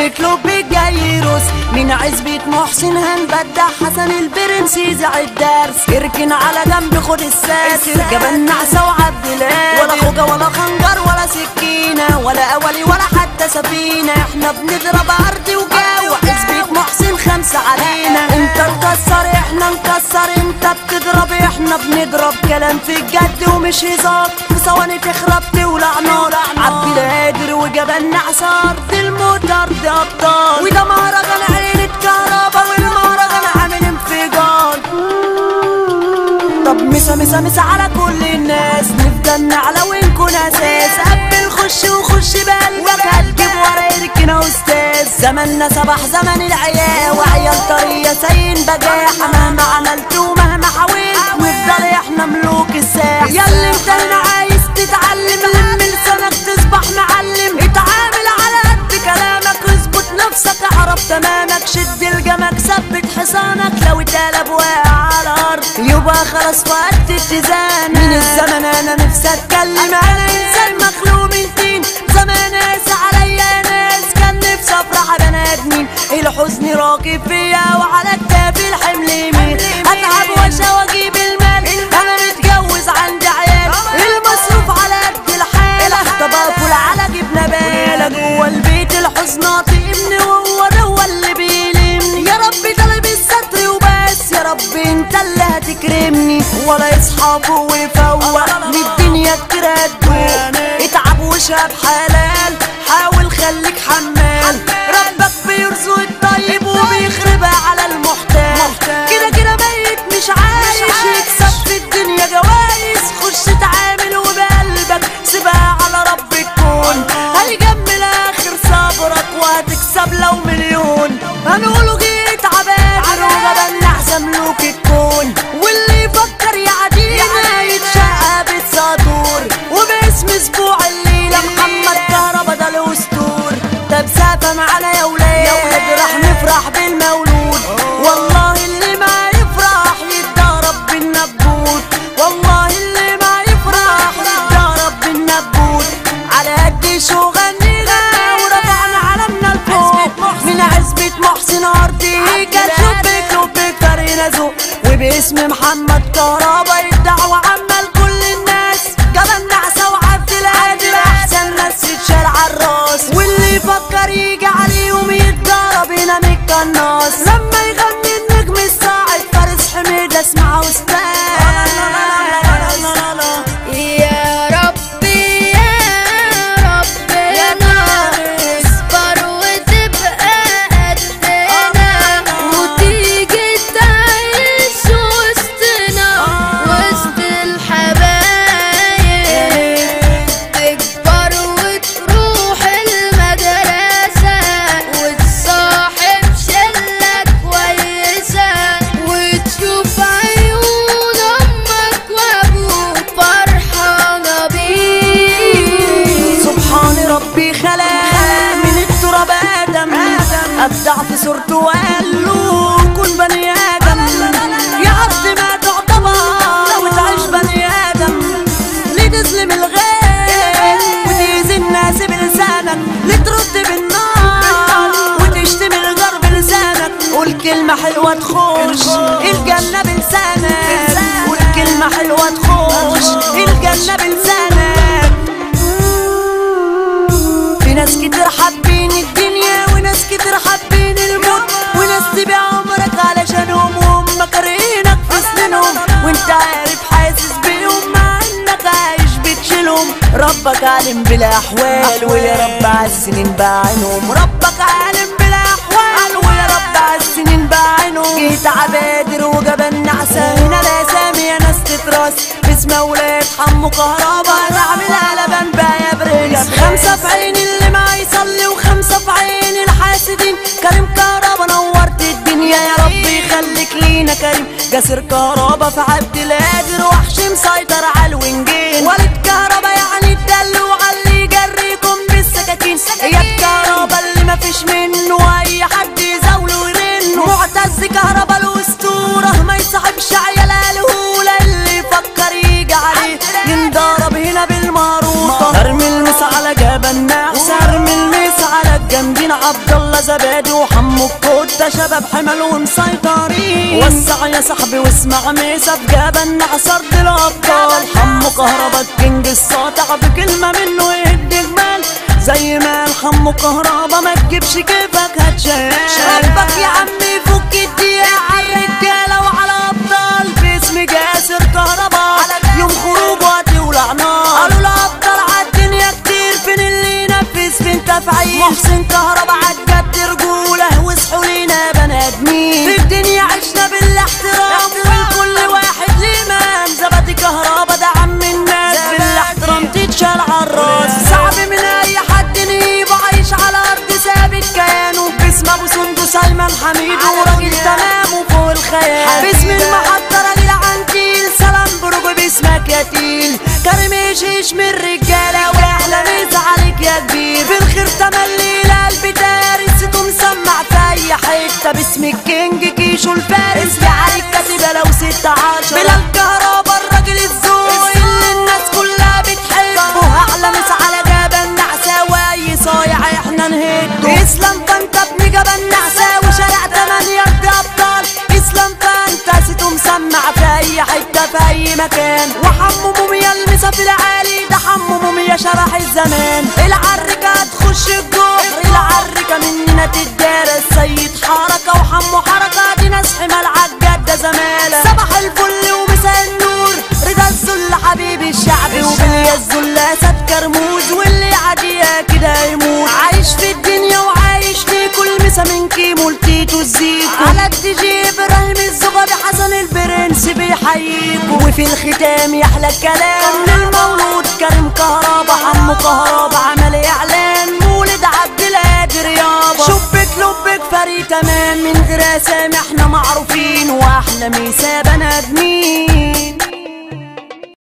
كلوب جاي يرقص من عزبة محسن هنبدع حسن البرنس يزع الدرس يركن على جنب خد الساتر جبل نعسة وعبد الله ولا خوجة ولا خنجر ولا سكينة ولا أولي ولا حتى سفينة احنا بنضرب أرض وجو عزبة محسن خمسة علينا انت تكسر احنا نكسر انت بتضرب احنا بنضرب كلام في الجد ومش هزار في ثواني تخرب تولع نار عبد القادر وجبل نعسة أرض الموتر دي أبطال وده مهرجان عين الكهرباء والمهرجان عامل انفجار طب مسا مسا مسا على كل الناس نفضل نعلى ونكون اساس قبل خش وخش بقلبك هتجيب ورا يركنا استاذ زماننا صباح زمن العيال وعيال طرية سين بجاحة مهما عملت ومهما حاولت نفضل احنا ملوك الساحة ياللي انت هنا عايز تتعلم لم لسانك تصبح معلم اتعامل على قد كلامك اظبط نفسك اعرف تمامك شد الجمك ثبت حصانك لو اتقلب واقع على الارض يبقى خلاص فقدت اتزان من الزمن انا نفسي اتكلم انا انسان مخلوق من طين زمان ناس عليا ناس كان نفسي افرح بني ادمين الحزن راكب فيا وعلى كتافي الحمل يمين اتعب واشا واجيب المال انا متجوز عندي عيال المصروف على قد الحال طب اكل على جبنه بالة جوه البيت الحزن ابني وهو ده هو اللي بيلمني يا رب طالب الستر وبس يا رب انت اللي هتكرمني ولا يصحى فوق ويفوق من الدنيا كتير هتدوق اتعب وشاب حلال حاول خليك حمال ربك بيرزق الطيب وبيخربها على المحتال كده كده ميت مش عايش يكسب في الدنيا جوايز خش تعامل وبقلبك سيبها على رب الكون هيجمل اخر صبرك وهتكسب لو مليون هنقوله جيت عبادر وغدا نحسن ملوك الكون واللي يفكر يعدينا يتشقى بالسطور وباسم اسبوع الليلة محمد كهربا ده الاسطور طب سافة معانا يا ولاد راح نفرح بالمولود والله اللي ما يفرح يتضرب بالنبوت والله اللي ما يفرح يتضرب بالنبوت على قد شو غنينا ورفعنا علمنا لفوق من عزبة محسن أرضي كان شبك لبك فرينا ذوق وباسم محمد كهربا الدعوة عامة لكل الناس جبل نعسة وعبد القادر أحسن ناس تتشال عالراس واللي يفكر يجي عليهم يتضرب هنا من القناص لما يغني النجم الصاعد فارس حميد اسمعه استاذ يا ربي يا ربنا اصبر وتبقى قدنا وتيجي تعيش وسطنا وسط الحبايب تكبر وتروح المدرسة وتصاحب شلة كويسة وتشوف عيون أمك وأبوك فرحانة بيك سبحان ربي خلق من التراب ادم ابدع في صورته وقال له كن بني ادم يا عبد ما تعتبر وتعيش بني ادم ليه تظلم الغير وتأذي الناس بلسانك ليه ترد بالنار وتشتم الجار بلسانك قول كلمة حلوة تخش الجنة بلسانك قول كلمة حلوة تخش الجنة بلسانك في ناس كتير حابين الدنيا وناس كتير حابين الموت وناس تبيع عمرك علشانهم وهم كارهينك في سنينهم وانت عارف حاسس بيهم مع انك عايش بتشيلهم ربك عالم بالاحوال ويا رب عالسنين بعينهم ربك عالم بالاحوال ويا رب عالسنين بعينهم جيت عبادر وجبل نعسة هنا الاسامي يا ناس تتراس باسم ولاد حمو كهربا نعمل قلبان بقى يا برنس خمسة في عين اللي ما يصلي وخمسة في عين الحاسدين كريم كهربا نورت الدنيا يا رب يخليك لينا كريم جاسر كهربا في عبد القادر وحش مسيطر على الوينجين والد كهربا يعني الدلوع اللي يجريكم بالسكاكين يا الكهربا اللي ما فيش منه اي حد يزاوله ويرنه معتز كهربا الاسطوره ما يصاحبش عيال الهوله اللي يفكر يجي عليه ينضرب هنا بالماروطه ارمي المس على جبل ناس ارمي المس على الجنبين عبد الله يلا زبادي وحمو الكوتة شباب حمل ومسيطرين وسع يا صاحبي واسمع ميسا في جبل نعصر دي الابطال حمو كهربا الكينج الساطع بكلمة منه يهد جبال زي ما الحمو كهربا ما تجيبش كيفك هتشال شبك يا عمي فك الدقيقة عالرجالة وعلى ابطال باسم جاسر كهربا يوم خروج وهتولع نار قالوا الابطال عالدنيا كتير فين اللي ينفذ فين تفعيل محسن كهربا عالجد رجولة واصحوا لينا بني ادمين في الدنيا عشنا بالاحترام والكل واحد ليه مان زبدي كهربا ده عم الناس بالاحترام تتشال عالراس صعب من اي حد نجيبه عايش على ارض ثابت كيانه باسم ابو سندس ايمن حميد وراجل تمام وفوق الخيال باسم المحطة راجل عنتيل سلام برجو باسمك يا تيل كريم يشيش من الرجالة واحلى مسا عليك يا كبير في الخير تملي القلب دارس مسمع في اي حتة باسم الكينج كيشو الفارس في عليك كاتبة لو ستة عشر بلال كهربا الراجل الذوق اللي الناس كلها بتحبه احلى مسا على جبل نعسة واي صايع احنا نهده اسلام فانت ابن جبل نعسة وشارع تمانية ارض ابطال اسلام فانت سيتو مسمع في اي حتة في اي مكان وحمو موميا المسا في العالي ده حمو موميا شرح الزمان العركة هتخش الجحر العركة مننا تدارس سيد حركة وحمو حركة دي ناس حمال عالجدة زمالة صباح الفل ومساء النور رضا الذل حبيب الشعب وبليا الذل اسد كرموز واللي عادية كده يموت عايش في الدنيا وعايش في كل مسا من كيمو لتيتو الزيكو على الدي جي ابراهيم الزغبي حسن البرنس بيحييكو وفي الختام يحلى الكلام للمولود كريم كهربا حمو كهربا عمل اعلان مولد عبد القادر يابا شبك لبك فريق تمام من غير اسامي احنا معروفين واحلى ميسا بني ادمين